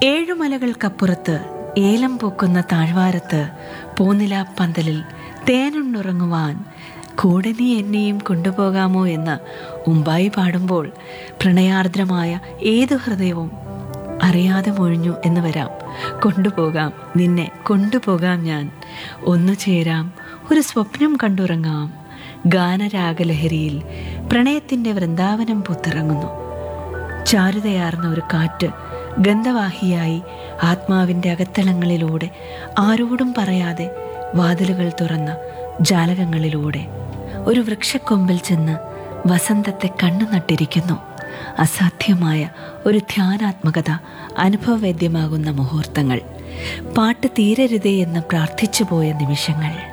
ഏഴുമലകൾക്കപ്പുറത്ത് ഏലം പൂക്കുന്ന താഴ്വാരത്ത് പൂനില പന്തലിൽ തേനുണ്ണുറങ്ങുവാൻ കൂടെ നീ എന്നെയും കൊണ്ടുപോകാമോ എന്ന് ഉമ്പായി പാടുമ്പോൾ പ്രണയാർദ്രമായ ഏതു ഹൃദയവും അറിയാതെ മൊഴിഞ്ഞു എന്ന് വരാം കൊണ്ടുപോകാം നിന്നെ കൊണ്ടുപോകാം ഞാൻ ഒന്നു ചേരാം ഒരു സ്വപ്നം കണ്ടുറങ്ങാം ഗാനരാഗലഹരിയിൽ പ്രണയത്തിൻ്റെ വൃന്ദാവനം പൂത്തിറങ്ങുന്നു ചാരുതയാർന്ന ഒരു കാറ്റ് ഗന്ധവാഹിയായി ആത്മാവിൻ്റെ അകത്തളങ്ങളിലൂടെ ആരോടും പറയാതെ വാതിലുകൾ തുറന്ന ജാലകങ്ങളിലൂടെ ഒരു വൃക്ഷക്കൊമ്പിൽ ചെന്ന് വസന്തത്തെ കണ്ണു നട്ടിരിക്കുന്നു അസാധ്യമായ ഒരു ധ്യാനാത്മകത അനുഭവവേദ്യമാകുന്ന മുഹൂർത്തങ്ങൾ പാട്ട് തീരരുതേ എന്ന് പ്രാർത്ഥിച്ചു പോയ നിമിഷങ്ങൾ